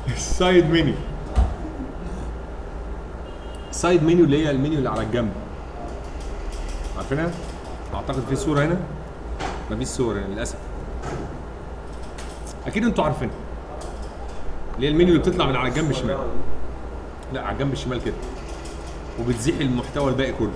السايد منيو السايد منيو اللي هي المنيو اللي على الجنب عارفينها؟ اعتقد في صوره هنا مفيش صوره هنا للاسف اكيد انتوا عارفينها اللي هي المنيو اللي بتطلع من على الجنب الشمال لا على الجنب الشمال كده وبتزيح المحتوى الباقي كله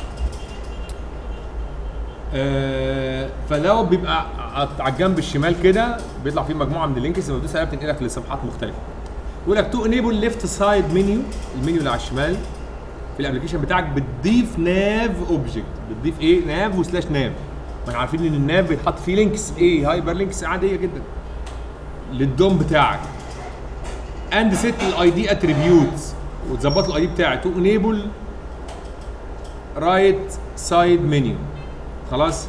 آه فلو بيبقى على الجنب الشمال كده بيطلع فيه مجموعه من اللينكس لما بتدوس عليها بتنقلك لصفحات مختلفه يقول لك تو انيبل ليفت سايد منيو المنيو اللي على الشمال في الابلكيشن بتاعك بتضيف ناف اوبجكت بتضيف ايه ناف وسلاش ناف ما احنا عارفين ان الناف بيتحط فيه لينكس ايه هايبر لينكس عاديه جدا للدوم بتاعك اند سيت الاي دي اتريبيوتس وتظبط الاي دي بتاعك تو انيبل رايت سايد منيو خلاص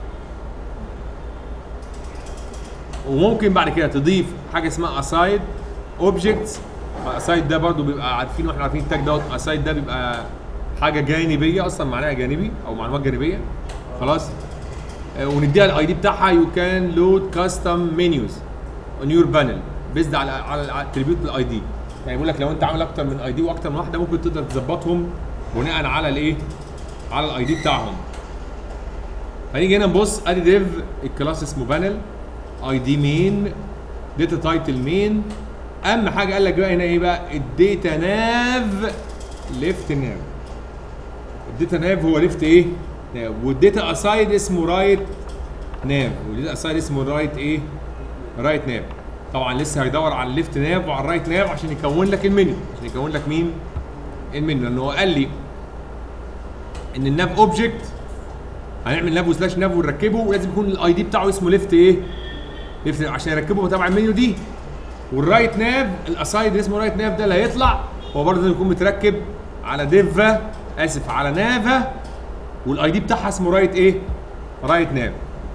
وممكن بعد كده تضيف حاجه اسمها اسايد اوبجكتس اسايد ده برضو بيبقى عارفين واحنا عارفين التاج دوت اسايد ده بيبقى حاجه جانبيه اصلا معناها جانبي او معلومات جانبيه خلاص آه، ونديها الاي دي بتاعها يو كان لود كاستم منيوز اون يور بانل بيزد على على الاتريبيوت الاي دي يعني بيقول لك لو انت عامل اكتر من اي دي واكتر من واحده ممكن تقدر تظبطهم بناء على الايه على الاي دي بتاعهم هنيجي هنا نبص ادي ديف الكلاس اسمه بانل اي دي مين داتا تايتل مين اهم حاجه قال لك بقى هنا ايه بقى الداتا ناف ليفت ناف الداتا ناف هو ليفت ايه ناف والداتا اسايد اسمه رايت ناف والداتا اسايد اسمه رايت ايه رايت ناف طبعا لسه هيدور على الليفت ناف وعلى الرايت ناف عشان يكون لك المنيو عشان يكون لك مين المنيو لان هو قال لي ان الناف اوبجكت هنعمل ناف وسلاش ناف ونركبه ولازم يكون الاي دي بتاعه اسمه ليفت ايه ليفت عشان يركبه تبع المنيو دي والرايت ناف الاسايد اللي اسمه رايت ناف ده اللي هيطلع هو برضه لازم يكون متركب على ديفا اسف على نافا والاي دي بتاعها اسمه رايت ايه رايت ناف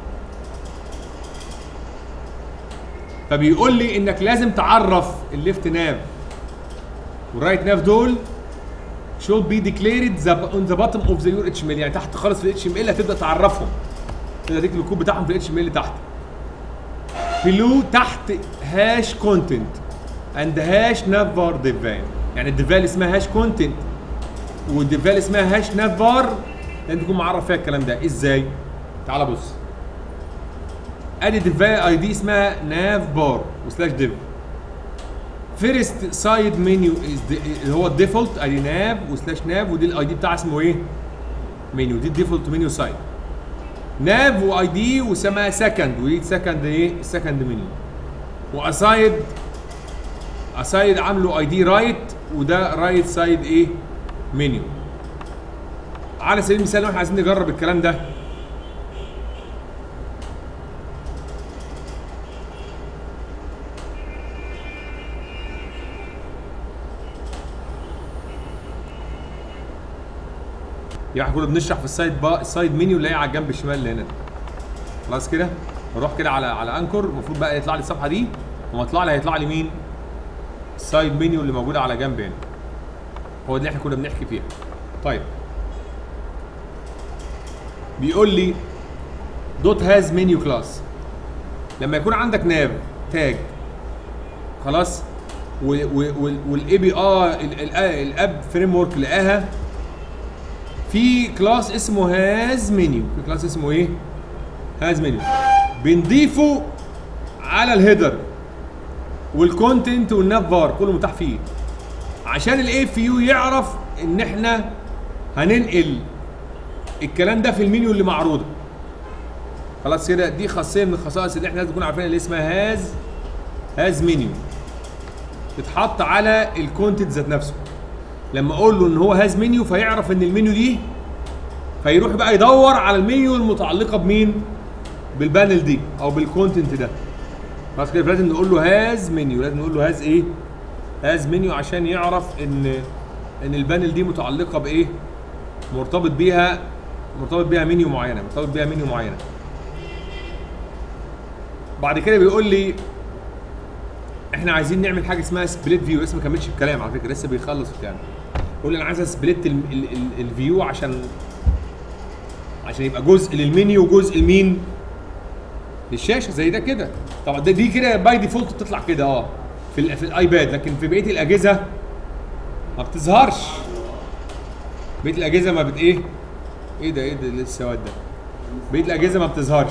فبيقول لي انك لازم تعرف الليفت ناف والرايت ناف دول should be declared the, on the bottom of the your HTML يعني تحت خالص في ال HTML هتبدا تعرفهم تبدا تكتب الكود بتاعهم في ال HTML تحت below تحت هاش كونتنت اند هاش نافار ديفال يعني الديفال اسمها هاش كونتنت والديفال اسمها هاش نافار لازم تكون معرف فيها الكلام ده ازاي تعال بص ادي ديفال اي دي اسمها ناف بار وسلاش ديف فيرست سايد منيو اللي هو الديفولت ادي ناف وسلاش ناف ودي الاي دي بتاعها اسمه ايه؟ منيو دي الديفولت منيو سايد ناف واي دي وسماها سكند ودي سكند ايه؟ سكند منيو واسايد اسايد عامله اي دي رايت وده رايت سايد ايه؟ منيو على سبيل المثال لو احنا عايزين نجرب الكلام ده يعني احنا كنا بنشرح في السايد با السايد منيو اللي هي على الجنب الشمال اللي هنا خلاص كده نروح كده على على انكر المفروض بقى يطلع لي الصفحه دي وما يطلع لي هيطلع لي مين السايد منيو اللي موجوده على جنب هنا هو اللي احنا كنا بنحكي فيها طيب بيقول لي دوت هاز منيو كلاس لما يكون عندك ناب تاج خلاص والاي بي ار الاب فريم ورك لقاها في كلاس اسمه هاز منيو في كلاس اسمه ايه هاز منيو بنضيفه على الهيدر والكونتنت والناف بار كله متاح فيه عشان الاي اف يو يعرف ان احنا هننقل الكلام ده في المنيو اللي معروضه خلاص كده دي خاصيه من الخصائص اللي احنا لازم نكون عارفينها اللي اسمها هاز هاز منيو تتحط على الكونتنت ذات نفسه لما اقول له ان هو هاز منيو فيعرف ان المنيو دي فيروح بقى يدور على المنيو المتعلقه بمين بالبانل دي او بالكونتنت ده خلاص كده لازم نقول له هاز منيو لازم نقول له هاز ايه هاز منيو عشان يعرف ان ان البانل دي متعلقه بايه مرتبط بيها مرتبط بيها منيو معينه مرتبط بيها منيو معينه بعد كده بيقول لي احنا عايزين نعمل حاجه اسمها سبليت فيو لسه ما كملش الكلام على فكره لسه بيخلص الكلام يقول لي انا عايز سبليت الفيو عشان عشان يبقى جزء للمنيو وجزء لمين للشاشه زي ده كده طبعا ده دي كده باي ديفولت بتطلع كده اه في ال- في الايباد لكن في بقيه الاجهزه ما بتظهرش بقيه الاجهزه ما بت ايه ايه ده ايه ده إيه السواد ده بقيه الاجهزه ما بتظهرش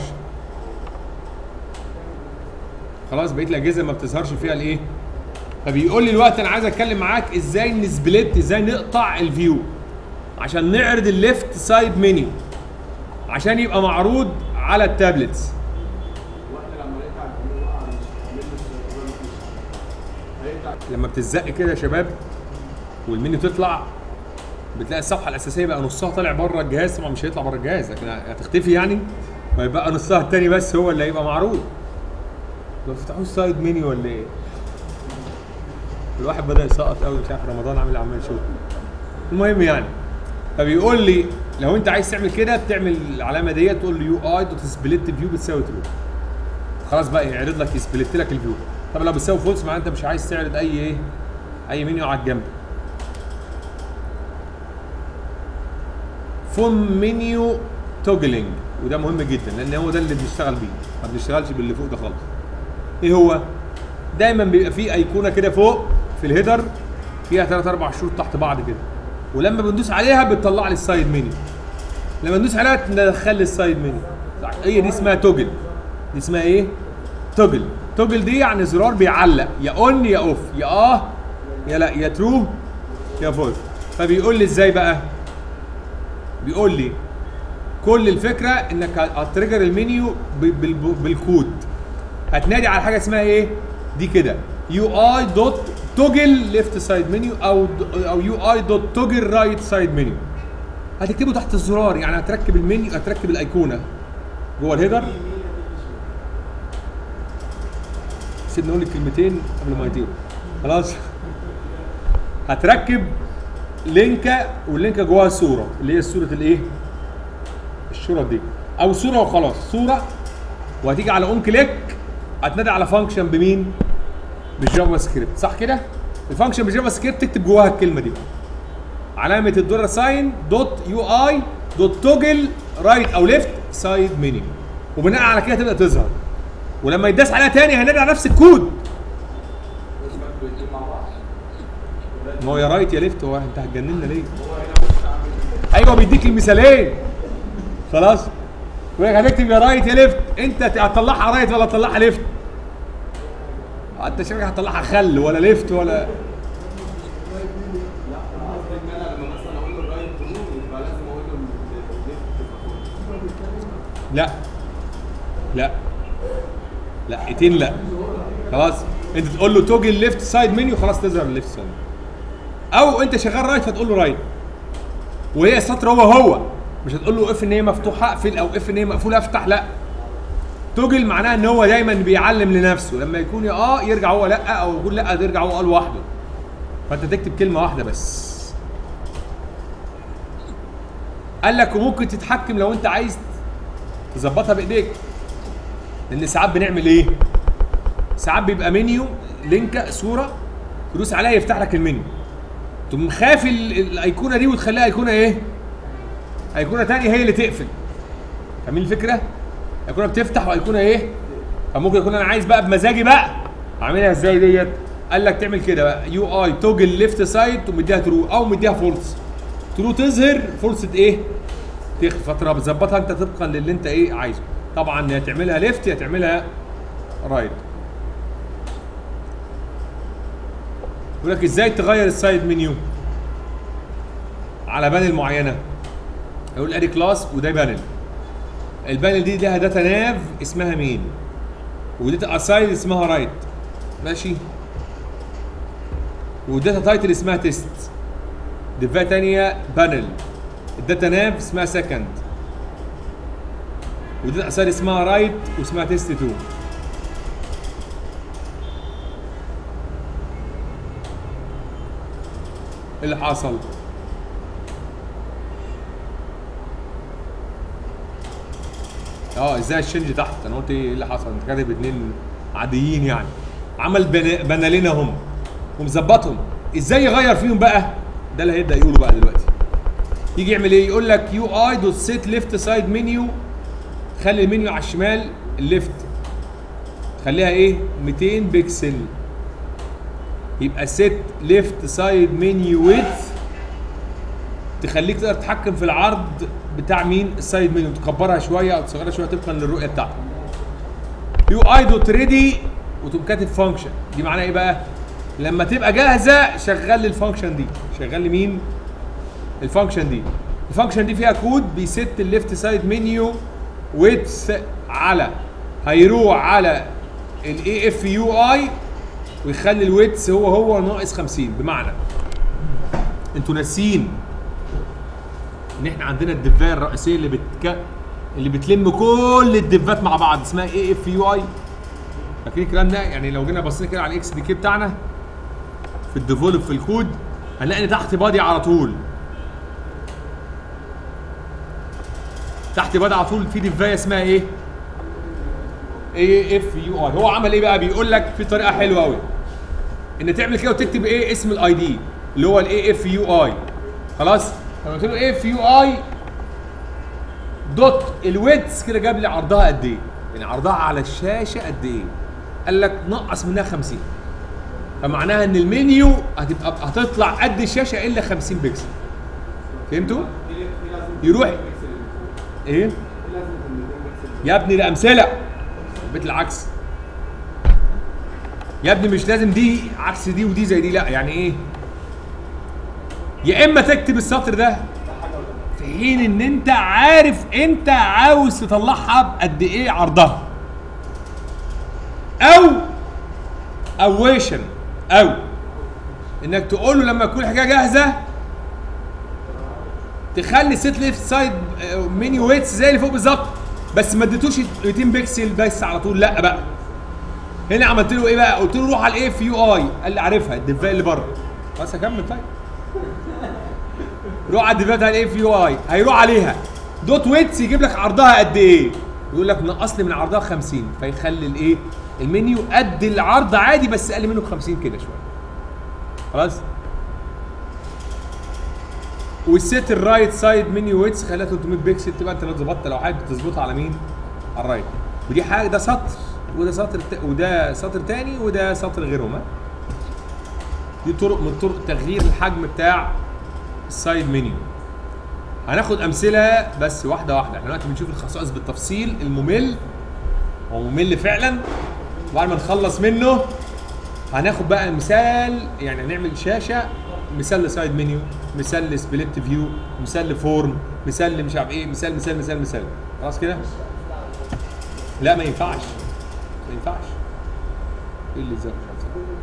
خلاص بقيه الاجهزه ما بتظهرش فيها الايه فبيقول لي الوقت انا عايز اتكلم معاك ازاي نسبلت ازاي نقطع الفيو عشان نعرض الليفت سايد منيو عشان يبقى معروض على التابلتس واحنا لما نقطع الفيو بقى مش هنلبس هيقطع لما بتزق كده يا شباب والمنيو تطلع بتلاقي الصفحه الاساسيه بقى نصها طالع بره الجهاز طبعا مش هيطلع بره الجهاز لكن هتختفي يعني ويبقى نصها التاني بس هو اللي هيبقى معروض ما تفتحوش سايد منيو ولا ايه الواحد بدا يسقط قوي مش عارف رمضان عامل عمال شغل المهم يعني فبيقول لي لو انت عايز تعمل كده بتعمل العلامه ديت تقول له يو اي دوت سبليت فيو بتساوي ترو خلاص بقى يعرض لك يسبلت لك الفيو طب لو بتساوي فولس معناه انت مش عايز تعرض اي ايه اي منيو على الجنب فون منيو توجلينج وده مهم جدا لان هو ده اللي بنشتغل بيه ما بنشتغلش باللي فوق ده خالص ايه هو دايما بيبقى فيه ايقونه كده فوق في الهيدر فيها ثلاث اربع شروط تحت بعض كده ولما بندوس عليها بتطلع لي السايد منيو لما ندوس عليها تدخل لي السايد منيو صح. هي دي اسمها توجل دي اسمها ايه توجل توجل دي يعني زرار بيعلق يا اون يا اوف يا اه يا لا يا ترو يا فولس فبيقول لي ازاي بقى بيقول لي كل الفكره انك هتريجر المنيو ب- بال- بالكود هتنادي على حاجه اسمها ايه دي كده يو اي دوت توجل ليفت سايد منيو او او يو اي دوت توجل رايت سايد منيو هتكتبه تحت الزرار يعني هتركب المنيو هتركب الايقونه جوه الهيدر سيبني اقول لك كلمتين قبل ما يطيروا خلاص هتركب لينكه واللينكه جواها صوره اللي هي صوره الايه الصوره دي او صوره وخلاص صوره وهتيجي على اون كليك هتنادي على فانكشن بمين بالجافا سكريبت صح كده الفانكشن بالجافا سكريبت تكتب جواها الكلمه دي علامه الدولار ساين دوت يو اي دوت توجل رايت او ليفت سايد منيو وبناء على كده تبدا تظهر ولما يداس عليها تاني هنرجع نفس الكود بس بقى بيتقال مع بعض ما هو يا رايت يا ليفت هو انت هتجننا ليه؟ هو هنا مش عامل ايوه بيديك المثالين خلاص يقول لك هتكتب يا رايت يا ليفت انت هتطلعها رايت ولا هتطلعها ليفت؟ انت شايف هتطلعها خل ولا ليفت ولا لا انا قصدي ان انا لما مثلا اقول له الرايت ترو يبقى لازم اقول له الليفت تبقى فوق لا لا لا اتين لا خلاص انت تقول له توجل ليفت سايد منيو خلاص تظهر الليفت سايد او انت شغال رايت فتقول له رايت وهي السطر هو هو مش هتقول له اف ان هي مفتوحه اقفل او اف ان هي مقفوله افتح لا توجل معناها ان هو دايما بيعلم لنفسه لما يكون يا اه يرجع هو لا او يقول لا ترجع هو اه لوحده فانت تكتب كلمه واحده بس قال لك وممكن تتحكم لو انت عايز تظبطها بايديك لان ساعات بنعمل ايه ساعات بيبقى منيو لينكه صوره تدوس عليها يفتح لك المنيو تقوم خاف ال- الايقونه دي وتخليها ايقونه ايه ايقونه تانية هي اللي تقفل فاهمين الفكره ايقونه بتفتح وايقونه ايه فممكن يكون انا عايز بقى بمزاجي بقى اعملها ازاي ديت قال لك تعمل كده بقى يو اي توجل ليفت سايد ومديها ترو او مديها فولس ترو تظهر فولس ايه تخفي فتره بتظبطها انت طبقا للي انت ايه عايزه طبعا يا تعملها ليفت يا تعملها رايت يقول لك ازاي تغير السايد منيو على بانل معينه يقول ادي كلاس وده بانل البانل دي لها داتا ناف اسمها مين وداتا اسايد اسمها رايت ماشي وداتا تايتل اسمها تيست دفاع تانية بانل الداتا ناف اسمها سكند وداتا اسايد اسمها رايت واسمها تيست 2 ايه اللي حصل؟ اه ازاي الشنج تحت انا قلت ايه اللي حصل انت كاتب اتنين عاديين يعني عمل بنا- بنالين اهم ومظبطهم ازاي يغير فيهم بقى ده اللي هيبدا يقوله بقى دلوقتي يجي يعمل ايه يقول لك يو اي دوت سيت ليفت سايد منيو خلي المنيو على الشمال الليفت خليها ايه 200 بكسل يبقى set left side menu width تخليك تقدر تتحكم في العرض بتاع مين السايد منيو تكبرها شويه او تصغرها شويه طبقا للرؤيه بتاعتك يو اي دوت ريدي وتقوم كاتب فانكشن دي معناها ايه بقى لما تبقى جاهزه شغل لي الفانكشن دي شغل لي مين الفانكشن دي الفانكشن دي فيها كود بيست الليفت سايد منيو ويتس على هيروح على الاي اف يو اي ويخلي الويتس هو هو ناقص 50 بمعنى انتوا ناسيين ان احنا عندنا الدفايه الرئيسيه اللي بتك... اللي بتلم كل الدفات مع بعض اسمها اي اف يو اي فاكرين الكلام ده يعني لو جينا بصينا كده على الاكس دي كي بتاعنا في الديفولب في الكود هنلاقي ان تحت بادي على طول تحت بادي على طول في دفايه اسمها ايه؟ اي اف يو اي هو عمل ايه بقى؟ بيقول لك في طريقه حلوه قوي ان تعمل كده وتكتب ايه اسم الاي دي اللي هو الاي اف يو اي خلاص؟ لما قلت له اي اف يو اي دوت الويتس كده جاب لي عرضها قد ايه؟ يعني عرضها على الشاشه قد ايه؟ قال لك نقص منها 50 فمعناها ان المنيو هتبقى هتطلع قد الشاشه الا 50 بكسل فهمتوا؟ في في لازم يروح. بيكسل اللي فوق. ايه؟ في لازم في 200 بيكسل يا ابني ده امثله بيت العكس يا ابني مش لازم دي عكس دي ودي زي دي لا يعني ايه يا اما تكتب السطر ده في حين ان انت عارف انت عاوز تطلعها بقد ايه عرضها او اويشن او انك تقول له لما تكون الحاجه جاهزه تخلي سيت ليفت سايد مينيو ويتس زي اللي فوق بالظبط بس ما اديتوش 200 بكسل بس على طول لا بقى هنا عملت له ايه بقى قلت له روح على الاي في يو اي قال لي عارفها الدفايه اللي بره بس اكمل طيب روح على الدفايه بتاع الاي في يو اي هيروح عليها دوت ويتس يجيب لك عرضها قد ايه يقول لك نقص لي من عرضها 50 فيخلي الايه المنيو قد العرض عادي بس اقل منه ب 50 كده شويه خلاص والسيت الرايت سايد منيو ويتس خليها 300 بكسل تبقى انت لو ظبطت لو حابب تظبطها على مين؟ على الرايت ودي حاجه ده سطر وده سطر ت... وده سطر تاني وده سطر غيرهم ها؟ دي طرق من طرق تغيير الحجم بتاع السايد منيو هناخد امثله بس واحده واحده احنا دلوقتي بنشوف الخصائص بالتفصيل الممل هو ممل فعلا وبعد ما نخلص منه هناخد بقى مثال يعني هنعمل شاشه مثال لسايد منيو مثال لسبليت فيو مثال لفورم مثال مش عارف ايه مثال مثال مثال مثال خلاص كده لا ما ينفعش ما ينفعش ايه اللي ازاي مش عارف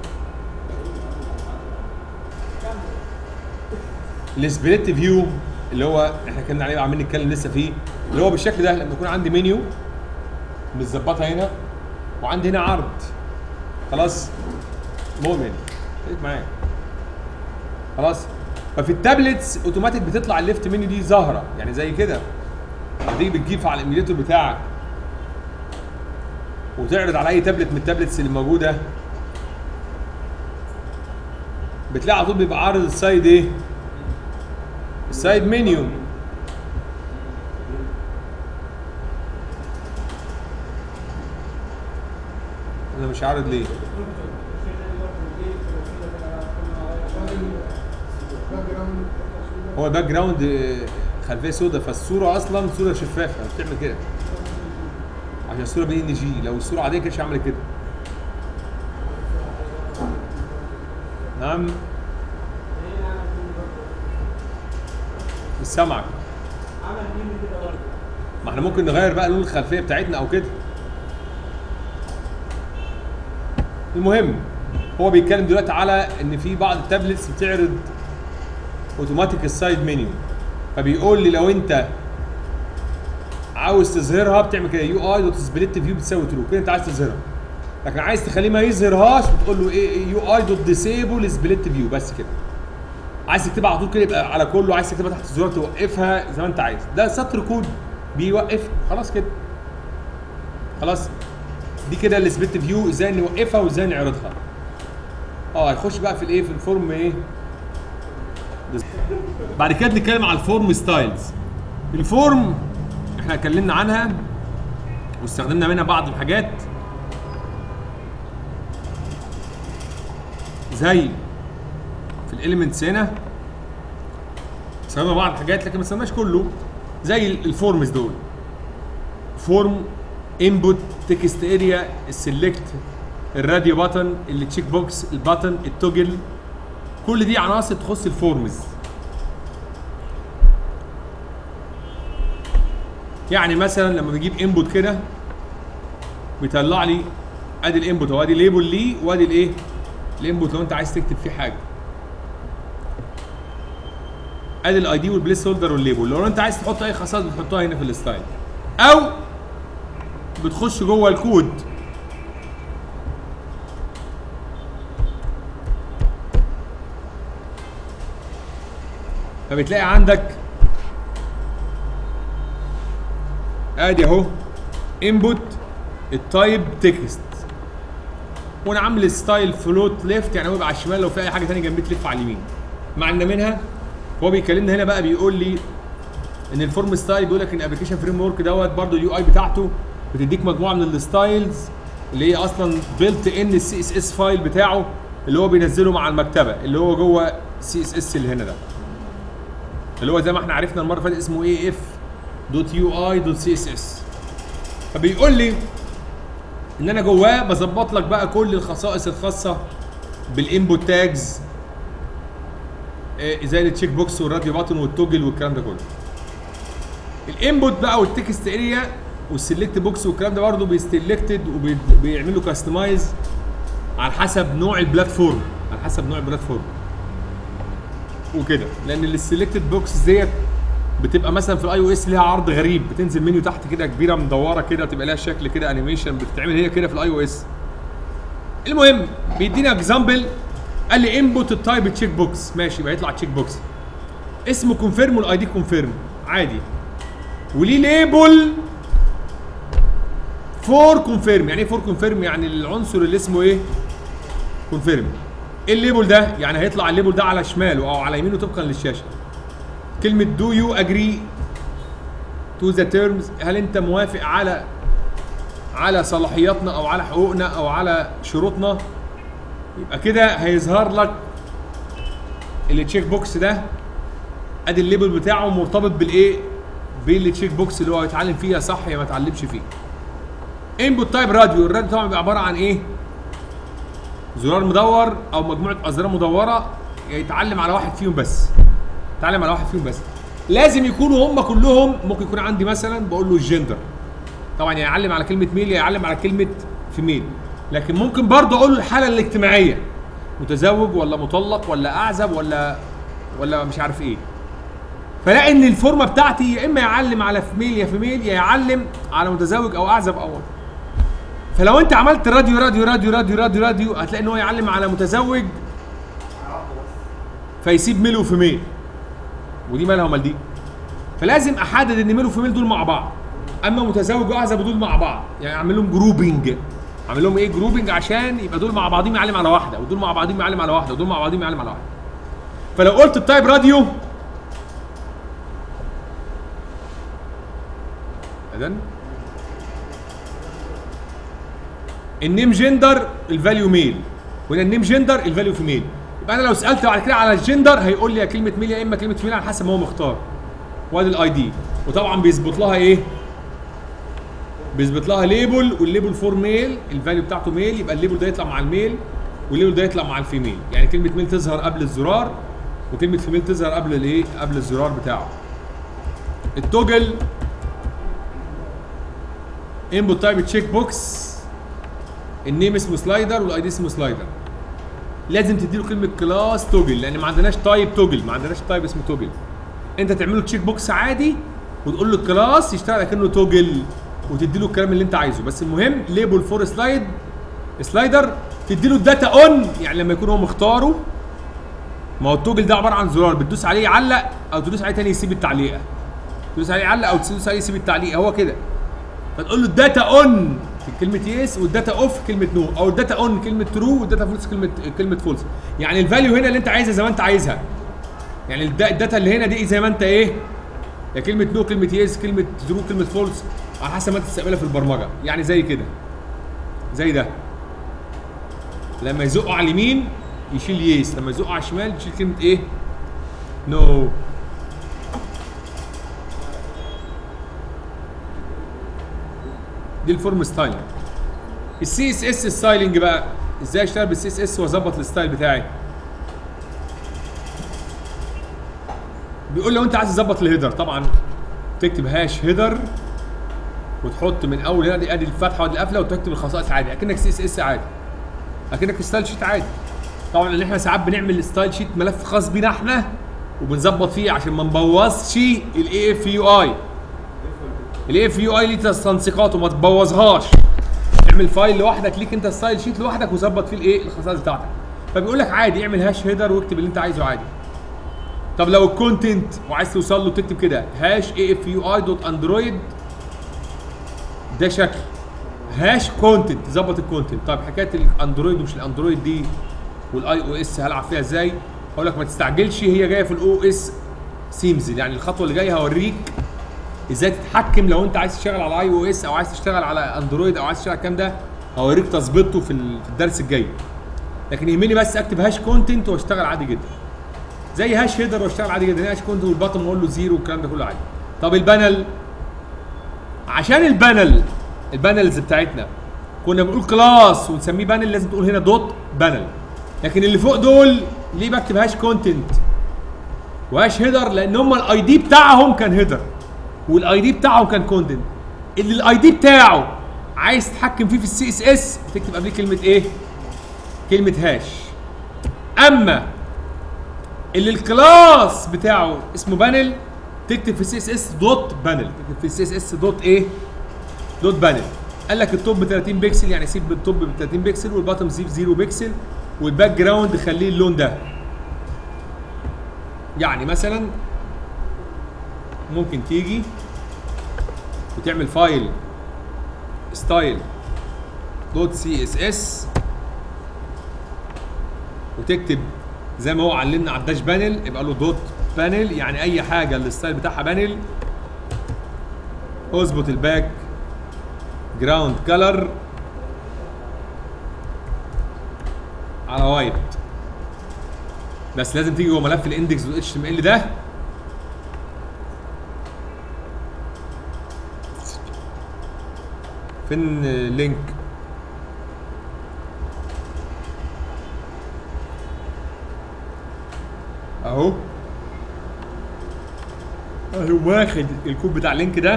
السبليت فيو اللي هو احنا كنا عليه عمالين نتكلم لسه فيه اللي هو بالشكل ده لما يكون عندي منيو متظبطه هنا وعندي هنا عرض خلاص مؤمن خليك معايا خلاص ففي التابلتس اوتوماتيك بتطلع الليفت منيو دي ظاهره يعني زي كده هتيجي بتجيب على الايميليتور بتاعك وتعرض على اي تابلت من التابلتس اللي موجوده بتلاقي على طول بيبقى عارض السايد ايه؟ السايد منيو انا مش عارض ليه؟ هو الباك جراوند آه، خلفيه سوداء فالصوره اصلا صوره شفافه بتعمل كده عشان الصوره بي ان جي لو الصوره عاديه كانتش عملت كده نعم مش سامعك ما احنا ممكن نغير بقى لون الخلفيه بتاعتنا او كده المهم هو بيتكلم دلوقتي على ان في بعض التابلتس بتعرض اوتوماتيك السايد منيو فبيقول لي لو انت عاوز تظهرها بتعمل كده يو اي دوت سبليت فيو بتساوي ترو كده انت عايز تظهرها لكن عايز تخليه ما يظهرهاش بتقول له ايه يو اي دوت ديسيبل سبليت فيو بس كده عايز تكتبها على طول كده يبقى على كله عايز تكتبها تحت الزرار توقفها زي ما انت عايز ده سطر كود بيوقف خلاص كده خلاص دي كده السبليت فيو ازاي نوقفها وازاي نعرضها اه هيخش بقى في الايه في الفورم ايه بعد كده بنتكلم على الفورم ستايلز الفورم احنا اتكلمنا عنها واستخدمنا منها بعض الحاجات زي في الاليمنتس هنا استخدمنا بعض الحاجات لكن ما استخدمناش كله زي ال- الفورمز دول فورم انبوت تكست اريا السلكت الراديو باتن التشيك بوكس الباتن التوجل كل دي عناصر تخص الفورمز يعني مثلا لما بجيب انبوت كده بيطلع لي ادي الانبوت اهو ادي ليبل ليه وادي الايه الانبوت لو انت عايز تكتب فيه حاجه ادي الاي دي والبليس هولدر والليبل لو انت عايز تحط اي خصائص بتحطها هنا في الستايل او بتخش جوه الكود فبتلاقي عندك ادي اهو انبوت التايب تكست وانا عامل ستايل فلوت ليفت يعني هو يبقى على الشمال لو في اي حاجه ثانيه جنبيه تلف على اليمين معنى منها هو بيكلمنا هنا بقى بيقول لي ان الفورم ستايل بيقول لك ان الابلكيشن فريم ورك دوت برضه اليو اي بتاعته بتديك مجموعه من الستايلز اللي هي اصلا بيلت ان السي اس اس فايل بتاعه اللي هو بينزله مع المكتبه اللي هو جوه سي اس اس اللي هنا ده اللي هو زي ما احنا عرفنا المره اللي فاتت اسمه اي اف دوت يو اي دوت سي اس اس فبيقول لي ان انا جواه بظبط لك بقى كل الخصائص الخاصه بالانبوت تاجز زي التشيك بوكس والراديو باتون والتوجل والكلام ده كله الانبوت بقى والتكست اريا والسلكت بوكس والكلام ده برضه بيستلكتد وبيعملوا كاستمايز على حسب نوع البلاتفورم على حسب نوع البلاتفورم وكده لان السلكتد بوكس ديت بتبقى مثلا في الاي او اس ليها عرض غريب بتنزل منيو تحت كده كبيره مدوره كده تبقى لها شكل كده انيميشن بتتعمل هي كده في الاي او اس المهم بيدينا اكزامبل قال لي انبوت التايب تشيك بوكس ماشي يبقى يطلع تشيك بوكس اسمه كونفيرم والاي دي كونفيرم عادي وليه ليبل فور كونفيرم يعني ايه فور كونفيرم يعني العنصر اللي اسمه ايه كونفيرم ايه الليبل ده يعني هيطلع الليبل ده على شماله او على يمينه طبقا للشاشه كلمه دو يو اجري تو ذا تيرمز هل انت موافق على على صلاحياتنا او على حقوقنا او على شروطنا يبقى كده هيظهر لك التشيك بوكس ده ادي الليبل بتاعه مرتبط بالايه بالتشيك بوكس اللي هو هيتعلم فيها صح يا ما اتعلمش فيه انبوت تايب راديو الراديو طبعا بيبقى عباره عن ايه زرار مدور او مجموعه ازرار مدوره يتعلم على واحد فيهم بس يتعلم على واحد فيهم بس لازم يكونوا هم كلهم ممكن يكون عندي مثلا بقول له الجندر طبعا يا يعلم على كلمه ميل يا يعلم على كلمه فيميل لكن ممكن برضه اقول له الحاله الاجتماعيه متزوج ولا مطلق ولا اعزب ولا ولا مش عارف ايه فلاقي ان الفورمه بتاعتي يا اما يعلم على فيميل يا فيميل يا يعلم على متزوج او اعزب او فلو انت عملت راديو راديو راديو راديو راديو راديو هتلاقي ان هو يعلم على متزوج فيسيب ميل وفيميل ودي مالها ومال دي فلازم احدد ان ميل وفيميل دول مع بعض اما متزوج واعزب دول مع بعض يعني اعمل لهم جروبنج اعمل لهم ايه جروبنج عشان يبقى دول مع بعضهم يعلم على واحده ودول مع بعضهم يعلم على واحده ودول مع بعضهم يعلم على واحده فلو قلت التايب راديو اذن النيم جندر الفاليو ميل وهنا النيم جندر الفاليو فيميل يبقى انا لو سالت بعد كده على الجندر هيقول لي يا كلمه ميل يا اما كلمه فيميل على حسب ما هو مختار وادي الاي دي وطبعا بيظبط لها ايه بيظبط لها ليبل والليبل فور ميل الفاليو بتاعته ميل يبقى الليبل ده يطلع مع الميل والليبل ده يطلع مع الفيميل يعني كلمه ميل تظهر قبل الزرار وكلمه فيميل تظهر قبل الايه قبل الزرار بتاعه التوجل انبوت تايب تشيك بوكس النيم اسمه سلايدر والاي دي اسمه سلايدر لازم تديله كلمه كلاس توجل لان ما عندناش تايب توجل ما عندناش تايب اسمه توجل انت تعمله تشيك بوكس عادي وتقول له الكلاس يشتغل كانه توجل وتدي له الكلام اللي انت عايزه بس المهم ليبل فور سلايد سلايدر تدي له الداتا اون يعني لما يكون هو مختاره ما هو التوجل ده عباره عن زرار بتدوس عليه يعلق او تدوس عليه تاني يسيب التعليقه تدوس عليه يعلق او تدوس عليه يسيب التعليق هو كده فتقول له الداتا اون في كلمه يس والداتا اوف كلمه نو او الداتا اون كلمه ترو والداتا فولس كلمه كلمه فولس يعني الفاليو هنا اللي انت عايزها زي ما انت عايزها يعني الدا- الداتا اللي هنا دي زي ما انت ايه يا كلمه نو كلمه يس كلمه ترو كلمه فولس على حسب ما انت تستقبلها في البرمجه يعني زي كده زي ده لما يزقوا على اليمين يشيل يس لما يزق على الشمال يشيل كلمه ايه نو دي الفورم ستايلنج السي اس اس ستايلنج بقى ازاي اشتغل بالسي اس اس واظبط الستايل بتاعي بيقول لو انت عايز تظبط الهيدر طبعا تكتب هاش هيدر وتحط من اول هنا دي ادي الفتحه وادي القفله وتكتب الخصائص عادي اكنك سي اس اس عادي اكنك في ستايل شيت عادي طبعا اللي احنا ساعات بنعمل ستايل شيت ملف خاص بينا احنا وبنظبط فيه عشان ما نبوظش الاي اف يو اي الاي اف يو اي ليه تنسيقات وما تبوظهاش اعمل فايل لوحدك ليك انت ستايل شيت لوحدك وظبط فيه الايه الخصائص بتاعتك فبيقول لك عادي اعمل هاش هيدر واكتب اللي انت عايزه عادي طب لو الكونتنت وعايز توصل له تكتب كده هاش اي اف يو اي دوت اندرويد ده شكل هاش كونتنت ظبط الكونتنت طب حكايه الاندرويد ومش الاندرويد دي والاي او اس هلعب فيها ازاي اقول لك ما تستعجلش هي جايه في الاو اس سيمز يعني الخطوه اللي جايه هوريك ازاي تتحكم لو انت عايز تشتغل على اي او اس او عايز تشتغل على اندرويد او عايز تشتغل على الكلام ده هوريك تظبيطه في ال- في الدرس الجاي لكن يهمني بس اكتب هاش كونتنت واشتغل عادي جدا زي هاش هيدر واشتغل عادي جدا هاش كونتنت والبطن اقول له زيرو والكلام ده كله عادي طب البانل عشان البانل البانلز بتاعتنا كنا بنقول كلاس ونسميه بانل لازم تقول هنا دوت بانل لكن اللي فوق دول ليه بكتب هاش كونتنت وهاش هيدر لان هم الاي دي بتاعهم كان هيدر والاي دي بتاعهم كان كونتنت اللي الاي دي بتاعه عايز تتحكم فيه في السي اس اس تكتب قبليه كلمه ايه كلمه هاش اما اللي الكلاس بتاعه اسمه بانل تكتب في السي اس اس دوت بانل تكتب في السي اس اس دوت ايه دوت بانل قال لك التوب ب 30 بكسل يعني سيب التوب ب 30 بكسل والباتم سيب 0 بكسل والباك جراوند خليه اللون ده يعني مثلا ممكن تيجي وتعمل فايل ستايل دوت سي اس اس وتكتب زي ما هو علمنا على الداش بانل يبقى له دوت بانل يعني اي حاجه الستايل بتاعها بانل اظبط الباك جراوند كلر على وايت بس لازم تيجي جوه ملف الاندكس دوت اتش ام ال ده فين اللينك اهو اهو واخد الكود بتاع اللينك ده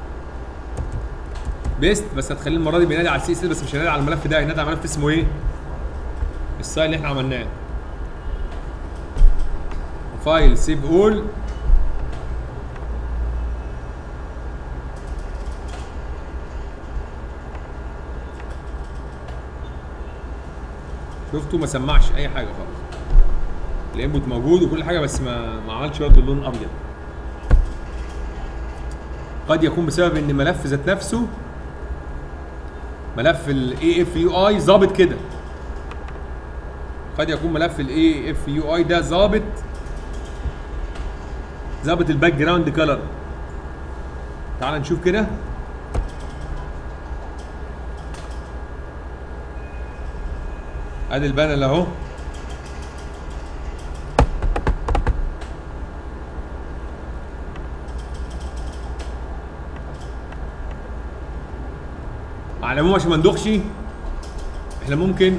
بيست بس هتخليه المره دي بينادي على السي اس بس مش هينادي على الملف ده هينادي على ملف اسمه ايه؟ السايل اللي احنا عملناه فايل سيف اول شفتوا ما سمعش اي حاجه خالص الانبوت موجود وكل حاجه بس ما ما عملش برضه اللون الابيض قد يكون بسبب ان ملف ذات نفسه ملف الاي اف يو اي ظابط كده قد يكون ملف الاي اف يو اي ده ظابط ظابط الباك جراوند كلر تعال نشوف كده ادي البانل اهو على العموم عشان ما ندوخش احنا ممكن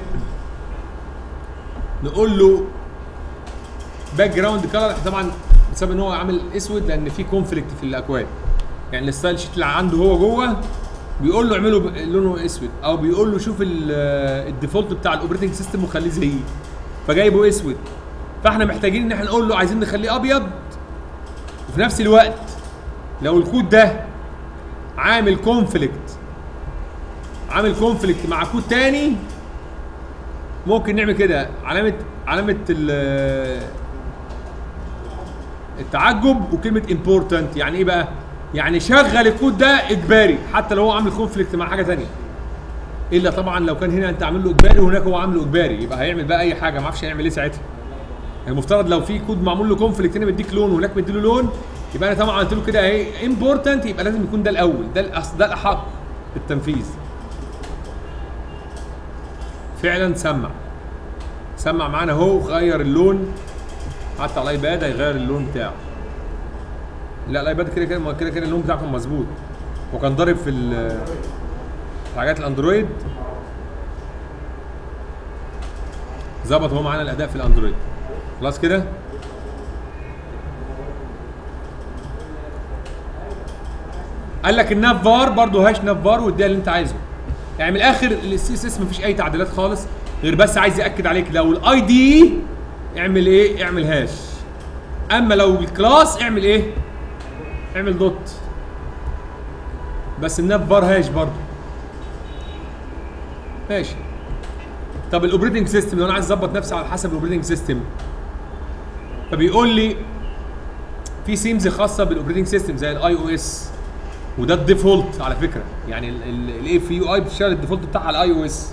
نقول له باك جراوند كلر طبعا بسبب ان هو عامل اسود لان في كونفليكت في الاكواد يعني الستايل شيت اللي عنده هو جوه بيقول له اعمله ب- لونه اسود او بيقول له شوف ال- الديفولت بتاع الاوبريتنج سيستم وخليه زيه فجايبه اسود فاحنا محتاجين ان احنا نقول له عايزين نخليه ابيض وفي نفس الوقت لو الكود ده عامل كونفليكت عامل كونفليكت مع كود تاني ممكن نعمل كده علامه علامه ال- التعجب وكلمه امبورتنت يعني ايه بقى يعني شغل الكود ده اجباري حتى لو هو عامل كونفليكت مع حاجه تانية الا طبعا لو كان هنا انت عامل له اجباري وهناك هو عامله اجباري يبقى هيعمل بقى اي حاجه ما اعرفش هيعمل ايه ساعتها المفترض لو في كود معمول له كونفليكت هنا مديك لون وهناك مديله لون يبقى انا طبعا قلت له كده اهي امبورتنت يبقى لازم يكون ده الاول ده الأص... ده الاحق بالتنفيذ فعلا سمع سمع معانا اهو غير اللون حتى على الايباد هيغير اللون بتاعه لا الايباد كده كده كده كده اللون بتاعه كان مظبوط وكان ضارب في ال- في حاجات الاندرويد ظبط هو معانا الاداء في الاندرويد خلاص كده قال لك الناف فار برضه هاش ناف فار واديها اللي انت عايزه يعني من الاخر السي اس اس مفيش اي تعديلات خالص غير بس عايز ياكد عليك لو الاي دي اعمل ايه اعمل هاش اما لو الكلاس اعمل ايه اعمل دوت بس الناف فار هاش برضه ماشي طب الاوبريتنج سيستم لو انا عايز اظبط نفسي على حسب الاوبريتنج سيستم فبيقول لي في سيمز خاصه بالاوبريتنج سيستم زي الاي او اس وده الديفولت على فكره يعني الاي في يو اي بتشتغل الديفولت بتاعها على الاي او اس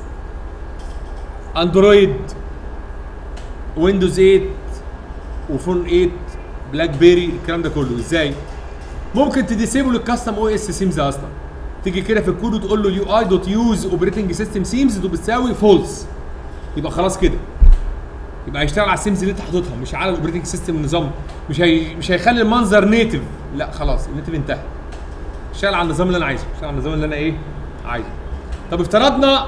اندرويد ويندوز 8 وفون 8 بلاك بيري الكلام ده كله ازاي ممكن تديسيبل الكاستم او اس سيمز اصلا تيجي كده في الكود وتقول له اليو اي دوت يوز اوبريتنج سيستم سيمز بتساوي فولس يبقى خلاص كده يبقى هيشتغل على السيمز اللي انت حاططها مش على الاوبريتنج سيستم النظام مش هي مش هيخلي المنظر نيتف لا خلاص النيتف انتهى اشتغل على النظام اللي انا عايزه اشتغل على النظام اللي انا ايه عايزه طب افترضنا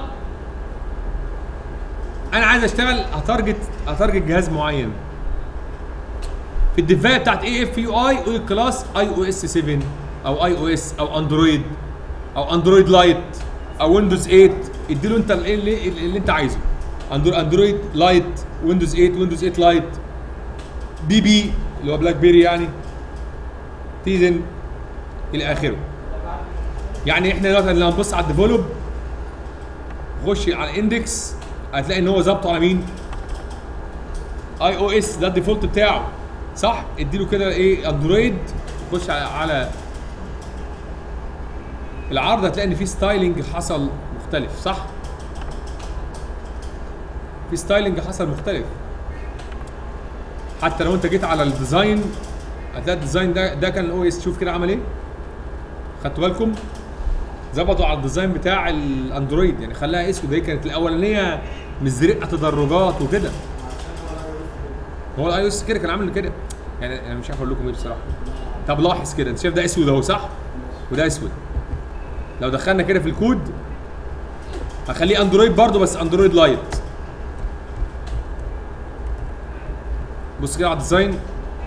انا عايز اشتغل هتارجت هتارجت جهاز معين في الديفايه بتاعت اي اف يو اي قول كلاس اي او اس 7 او اي او اس او اندرويد او اندرويد لايت او ويندوز 8 اديله انت الايه اللي, اللي انت عايزه أندرو- اندرويد لايت ويندوز 8 ويندوز 8 لايت بي بي اللي هو بلاك بيري يعني تيزن الى اخره يعني احنا دلوقتي لما نبص على الديفلوب خش على الاندكس هتلاقي ان هو ظابطه على مين؟ اي او اس ده الديفولت بتاعه صح؟ اديله كده ايه اندرويد خش على, على العرض هتلاقي ان في ستايلنج حصل مختلف صح؟ في ستايلنج حصل مختلف حتى لو انت جيت على الديزاين هتلاقي الديزاين ده ده كان الاو اس شوف كده عمل ايه خدتوا بالكم ظبطوا على الديزاين بتاع الاندرويد يعني خلاها اسود هي كانت الاولانيه مزرقه تدرجات وكده هو الاي او اس كده كان عامل كده يعني انا مش عارف اقول لكم ايه بصراحه طب لاحظ كده انت شايف ده اسود اهو صح وده اسود لو دخلنا كده في الكود هخليه اندرويد برضه بس اندرويد لايت بص كده على الديزاين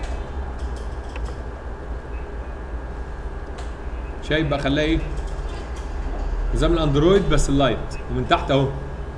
شايف بقى خلاه ايه نظام الاندرويد بس اللايت ومن تحت اهو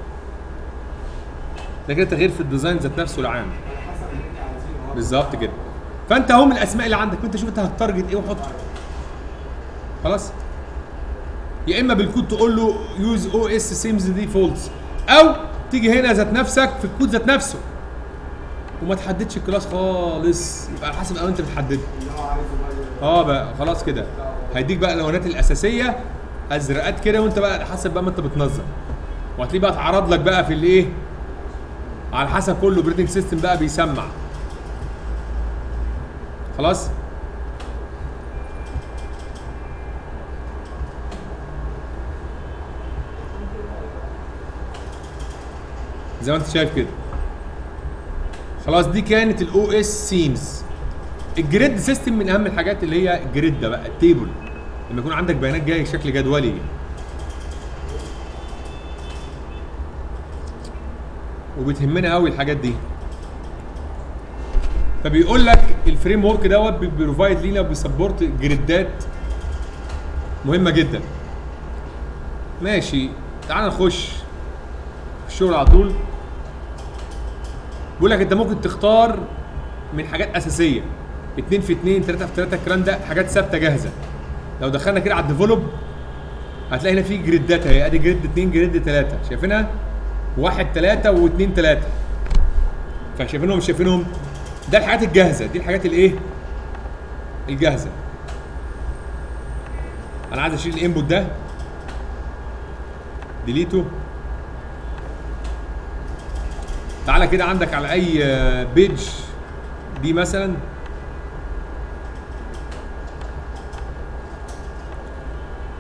ده كده تغيير في الديزاين ذات نفسه العام حسب اللي انت عايزينه اه بالظبط كده فانت اهو من الاسماء اللي عندك وانت شوف انت هتارجت ايه وحطه خلاص يا اما بالكود تقول له يوز او اس سيمز ديفولتس او تيجي هنا ذات نفسك في الكود ذات نفسه وما تحددش الكلاس خالص يبقى على حسب او انت بتحدده اللي هو عايزه بقى اه بقى خلاص كده هيديك بقى الالوانات الاساسيه ازرقات كده وانت بقى على حسب بقى ما انت بتنظم وهتلاقيه بقى اتعرض لك بقى في الايه على حسب كل اوبريتنج سيستم بقى بيسمع خلاص زي ما انت شايف كده خلاص دي كانت الاو اس سيمز الجريد سيستم من اهم الحاجات اللي هي الجريد ده بقى التيبل لما يكون عندك بيانات جايه بشكل جدولي وبتهمنا قوي الحاجات دي فبيقول لك الفريم ورك دوت بيبروفايد لينا بيسبورت جريدات مهمه جدا ماشي تعال نخش في الشغل على طول بيقول لك انت ممكن تختار من حاجات اساسيه 2 في 2 3 في 3 الكلام ده حاجات ثابته جاهزه لو دخلنا كده على الديفلوب هتلاقي هنا في جريدات اهي ادي جريد 2 جريد 3 شايفينها؟ واحد 3 واثنين 3 فشايفينهم مش شايفينهم؟ ده الحاجات الجاهزه دي الحاجات الايه؟ الجاهزه انا عايز اشيل الانبوت ده ديليتو تعالى كده عندك على اي بيج دي مثلا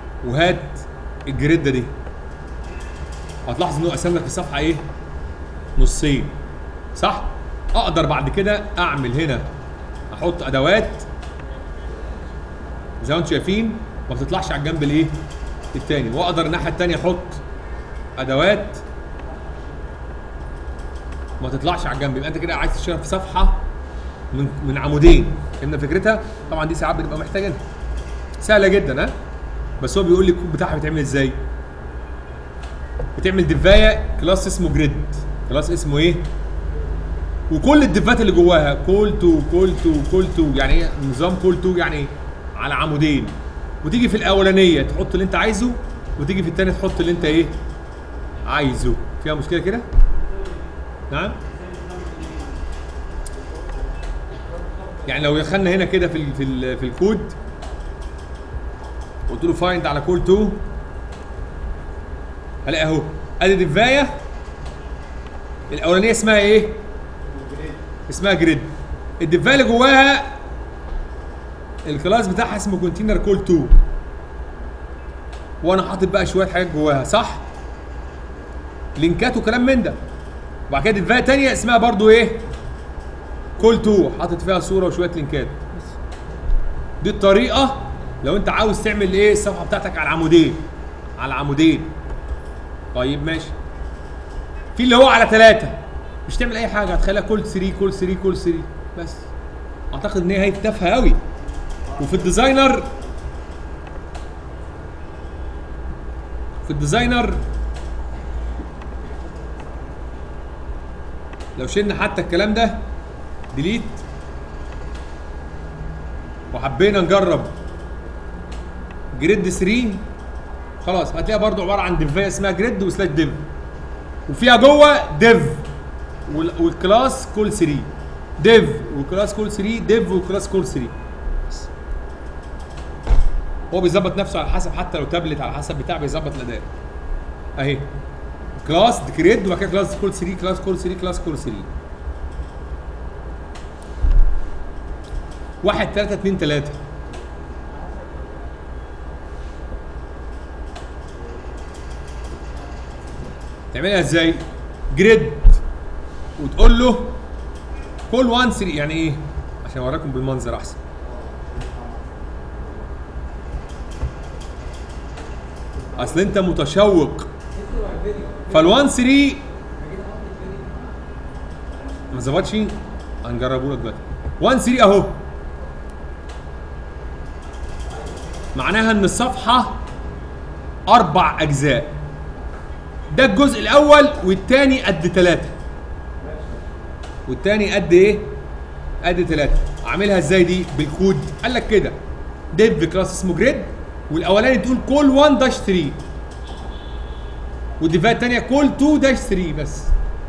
وهات الجريده دي هتلاحظ انه قسم لك الصفحه ايه نصين صح اقدر بعد كده اعمل هنا احط ادوات زي ما انتم شايفين ما بتطلعش على الجنب الايه التاني واقدر الناحيه التانيه احط ادوات ما تطلعش على الجنب يبقى انت كده عايز تشتغل في صفحه من من عمودين فهمنا فكرتها طبعا دي ساعات بنبقى محتاجينها سهله جدا ها بس هو بيقول لي الكود بتاعها بيتعمل ازاي بتعمل ديفايه كلاس اسمه جريد كلاس اسمه ايه وكل الديفات اللي جواها كول تو كول تو كول تو يعني ايه نظام كول تو يعني ايه على عمودين وتيجي في الاولانيه تحط اللي انت عايزه وتيجي في الثانيه تحط اللي انت ايه عايزه فيها مشكله كده نعم يعني لو دخلنا هنا كده في ال في ال في الكود قلت له فايند على كول 2 هلاقي اهو ادي ديفايه الاولانيه اسمها ايه؟ اسمها جريد الديفايه اللي جواها الكلاس بتاعها اسمه كونتينر كول 2 وانا حاطط بقى شويه حاجات جواها صح؟ لينكات وكلام من ده وبعد كده ديفايه تانية اسمها برضو ايه؟ كول 2 حاطط فيها صوره وشويه لينكات دي الطريقه لو انت عاوز تعمل ايه الصفحه بتاعتك على العمودين على العمودين طيب ماشي في اللي هو على ثلاثة مش تعمل اي حاجه هتخليها كول 3 كول 3 كول 3 بس اعتقد ان هي تافهه قوي وفي الديزاينر في الديزاينر لو شلنا حتى الكلام ده ديليت وحبينا نجرب جريد 3 خلاص هتلاقيها برضو عباره عن ديفايه اسمها جريد وسلاش ديف وفيها جوه ديف وال- والكلاس كول 3 ديف وكلاس كول 3 ديف وكلاس كول 3 بس. هو بيظبط نفسه على حسب حتى لو تابلت على حسب بتاع بيظبط الاداء اهي كلاس جريد وبعد كده كلاس كول 3 كلاس كول 3 كلاس كول 3 واحد تلاتة اتنين تلاتة تعملها ازاي؟ جريد وتقول له كل 1 3 يعني ايه؟ عشان اوريكم بالمنظر احسن اصل انت متشوق فال1 3 ما ظبطش هنجربه لك دلوقتي 1 3 اهو معناها ان الصفحه اربع اجزاء ده الجزء الاول والتاني قد ثلاثة والتاني قد ايه قد ثلاثة عاملها ازاي دي بالكود قال لك كده ديف كلاس اسمه جريد والاولاني تقول كول 1 داش 3 والديفات الثانيه كول 2 داش 3 بس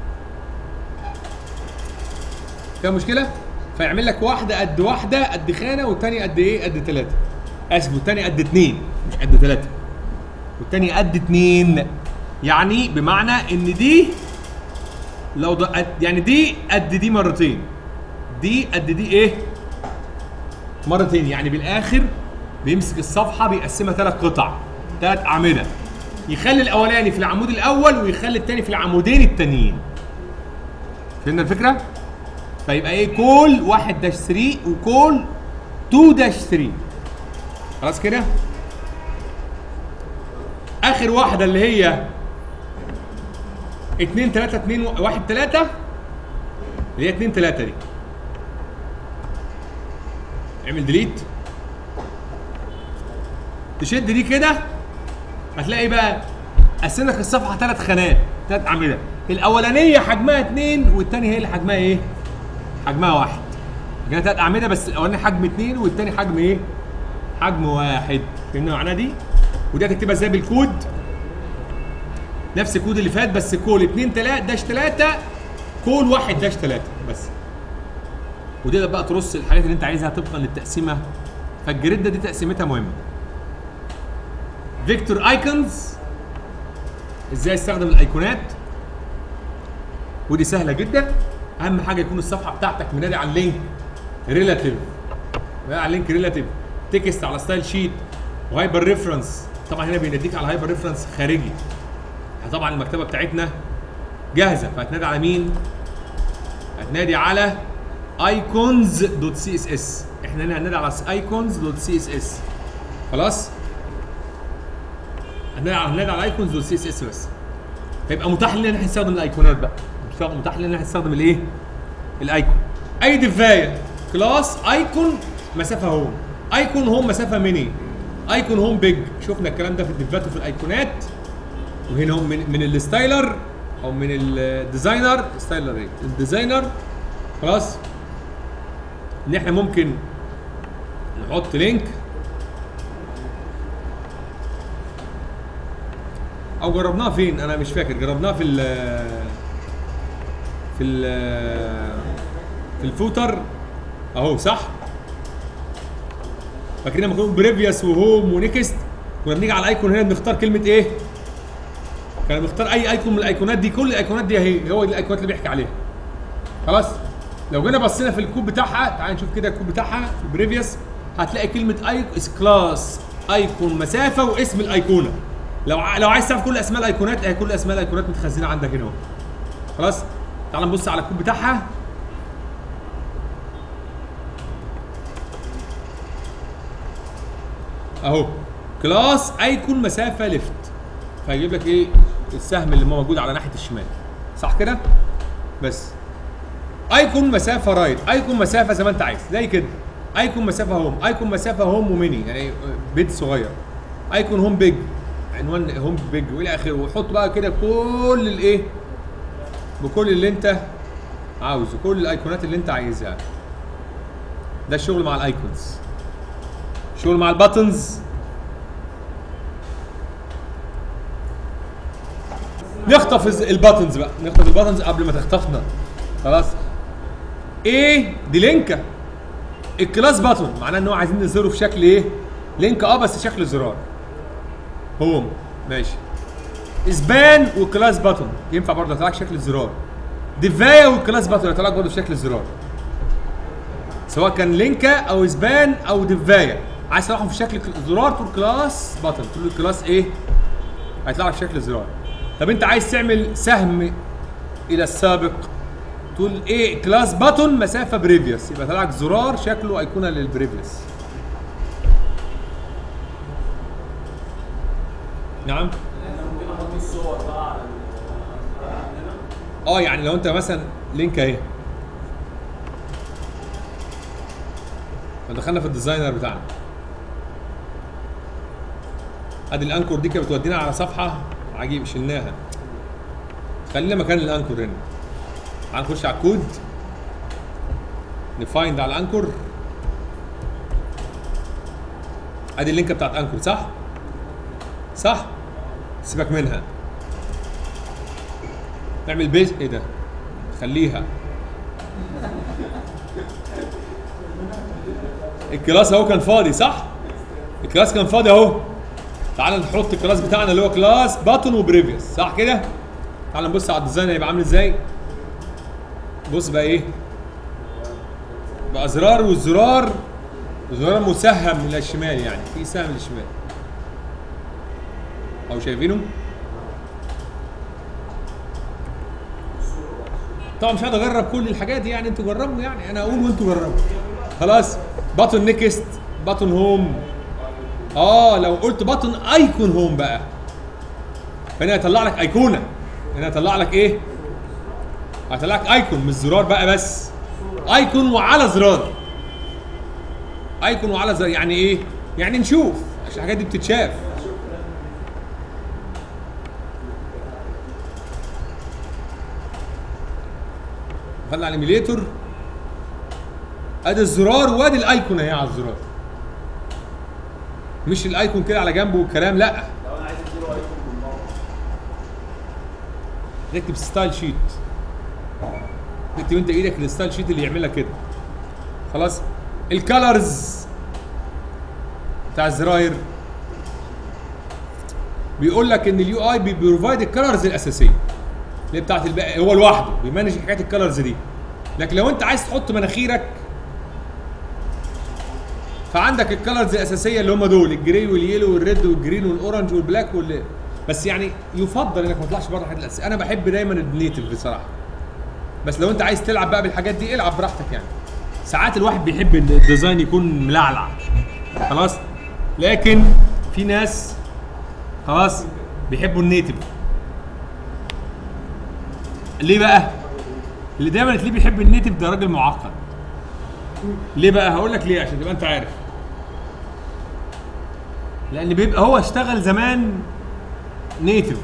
فيها مشكله فيعمل لك واحده قد واحده قد خانه والثانيه قد ايه قد ثلاثه اسف والثانيه قد اثنين مش قد ثلاثه والثانيه قد اثنين يعني بمعنى ان دي لو ض... يعني دي قد دي مرتين دي قد دي ايه مرتين يعني بالاخر بيمسك الصفحه بيقسمها ثلاث قطع ثلاث اعمده يخلي الاولاني في العمود الاول ويخلي الثاني في العمودين التانيين فهمنا الفكره فيبقى ايه كول 1 داش 3 وكول 2 داش 3 خلاص كده اخر واحده اللي هي 2 3 2 1 3 اللي هي 2 3 دي اعمل ديليت تشد دي كده هتلاقي بقى قسم لك الصفحه ثلاث خانات ثلاث اعمده الاولانيه حجمها اثنين والثانيه هي اللي حجمها ايه؟ حجمها واحد كده ثلاث اعمده بس الاولاني حجم اثنين والثاني حجم ايه؟ حجم واحد فهمنا معناها دي؟ ودي هتكتبها ازاي بالكود؟ نفس الكود اللي فات بس كول 2 3 داش 3 كول 1 داش 3 بس وتقدر بقى ترص الحاجات اللي انت عايزها طبقا للتقسيمه فالجريده دي تقسيمتها مهمه فيكتور ايكونز ازاي استخدم الايقونات ودي سهله جدا اهم حاجه يكون الصفحه بتاعتك منادي على اللينك ريلاتيف منادي على اللينك ريلاتيف تكست على ستايل شيت وهايبر ريفرنس طبعا هنا بيناديك على هايبر ريفرنس خارجي طبعا المكتبه بتاعتنا جاهزه فهتنادي على مين هتنادي على ايكونز دوت سي اس اس احنا هنا هننادي على ايكونز دوت سي اس اس خلاص هننادي على هننادي على ايكونز دوت سي اس اس بس هيبقى متاح لنا ان احنا نستخدم الايقونات بقى متاح- متاح لنا ان احنا نستخدم الايه الايكون اي دفايه كلاس ايكون مسافه هوم ايكون هوم مسافه ميني ايكون هوم بيج شفنا الكلام ده في الديفات وفي الايقونات وهنا هم من من الستايلر او من الديزاينر ستايلر ايه الديزاينر خلاص ان احنا ممكن نحط لينك او جربناها فين انا مش فاكر جربناها في ال في ال في الفوتر اهو صح فاكرين لما كنا بريفيوس وهوم ونيكست كنا بنيجي على الايكون هنا بنختار كلمه ايه كان بنختار اي ايكون من الايقونات دي كل الايقونات دي اهي هو دي الايقونات اللي بيحكي عليها خلاص لو جينا بصينا في الكود بتاعها تعال نشوف كده الكود بتاعها في بريفيوس هتلاقي كلمه اي كلاس ايكون مسافه واسم الايقونه لو ع- لو عايز تعرف كل اسماء الايقونات اهي كل اسماء الايقونات متخزنه عندك هنا اهو خلاص تعال نبص على الكود بتاعها اهو كلاس ايكون مسافه ليفت فهيجيب لك ايه السهم اللي موجود على ناحيه الشمال صح كده بس ايكون مسافه رايت ايكون مسافه زي ما انت عايز زي كده ايكون مسافه هوم ايكون مسافه هوم وميني يعني بيت صغير ايكون هوم بيج عنوان هوم بيج والى اخره وحط بقى كده كل الايه بكل اللي انت عاوزه كل الايقونات اللي انت عايزها ده الشغل مع الايكونز شغل مع الباتنز نخطف الز- الباتنز بقى نخطف الباتنز قبل ما تخطفنا خلاص ايه دي لينكه الكلاس باتون معناه ان هو عايزين نظهره في شكل ايه لينك اه بس شكل زرار هوم ماشي اسبان والكلاس باتون ينفع برضه يطلع لك شكل الزرار ديفايا والكلاس باتون يطلع لك برضه شكل الزرار سواء كان لينكا او اسبان او ديفايا عايز تطلعهم في شكل زرار تقول كلاس باتون تقول له كلاس ايه هيطلع لك شكل زرار طب انت عايز تعمل سهم الى السابق تقول ايه كلاس باتون مسافه بريفيوس يبقى طلع لك زرار شكله ايقونه للبريفيوس نعم ممكن احط الصور بقى على ال- عندنا اه يعني لو انت مثلا لينك اهي فدخلنا في الديزاينر بتاعنا ادي الانكور دي كانت بتودينا على صفحه عجيب شلناها خلينا مكان الانكور هنا تعال نخش على الكود نفايند على الانكور ادي اللينكه بتاعت انكور صح؟ صح؟ سيبك منها نعمل بيج ايه ده؟ خليها الكلاس اهو كان فاضي صح؟ الكلاس كان فاضي اهو تعال نحط الكلاس بتاعنا اللي هو كلاس باتون وبريفيوس صح كده؟ تعال نبص على الديزاين هيبقى عامل ازاي؟ بص بقى ايه؟ بقى زرار والزرار زرار مسهم الى الشمال يعني في سهم للشمال او شايفينه؟ طبعا مش هقدر اجرب كل الحاجات دي يعني انتوا جربوا يعني انا اقول وانتوا جربوا خلاص باتون نيكست باتون هوم اه لو قلت باتون ايكون هوم بقى فهنا هيطلع لك ايقونه هنا هيطلع لك ايه هيطلع لك ايكون مش زرار بقى بس ايكون وعلى زرار ايكون وعلى زرار يعني ايه يعني نشوف عشان الحاجات دي بتتشاف دخلنا على الايميليتور ادي الزرار وادي الايكون اهي على الزرار مش الايكون كده على جنبه والكلام لا لو انا عايز اديله ايكون من بره نكتب ستايل شيت نكتب انت ايدك الستايل شيت اللي يعملها كده خلاص الكالرز بتاع الزراير بيقول لك ان اليو اي بيبروفايد الكالرز الاساسيه اللي هي بتاعت الباقي هو لوحده بيمانج حكايه الكالرز دي لكن لو انت عايز تحط مناخيرك فعندك الكالرز الاساسيه اللي هم دول الجري واليلو والريد والجرين والاورنج والبلاك وال بس يعني يفضل انك ما تطلعش بره الحاجات الاساسيه انا بحب دايما النيتف بصراحه بس لو انت عايز تلعب بقى بالحاجات دي العب براحتك يعني ساعات الواحد بيحب ان الديزاين يكون ملعلع خلاص لكن في ناس خلاص بيحبوا النيتف ليه بقى اللي دايما تلاقيه بيحب النيتف ده راجل معقد ليه بقى هقول لك ليه عشان تبقى انت عارف لان بيبقى هو اشتغل زمان نيتف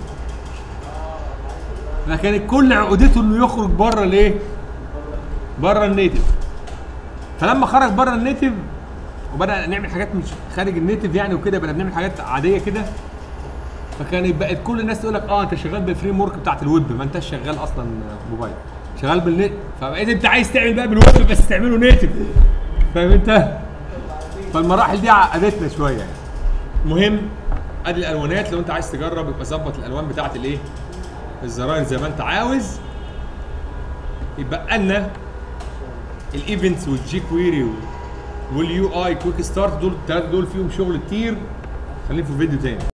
فكانت كل عقدته انه يخرج بره الايه بره النيتف فلما خرج بره النيتف وبدا نعمل حاجات مش خارج النيتف يعني وكده بقى بنعمل حاجات عاديه كده فكانت بقت كل الناس تقول لك اه انت شغال بالفريم ورك بتاعت الويب ما انتش شغال اصلا موبايل شغال بالنت فبقيت انت عايز تعمل بقى بالويب بس تعمله نيتف فاهم انت فالمراحل دي عقدتنا شويه يعني المهم ادي الالوانات لو انت عايز تجرب يبقى ظبط الالوان بتاعت الايه الزراير زي ما انت عاوز يبقى لنا الايفنتس والجي كويري واليو اي كويك ستارت دول الثلاثه دول فيهم شغل كتير خلينا في الفيديو تاني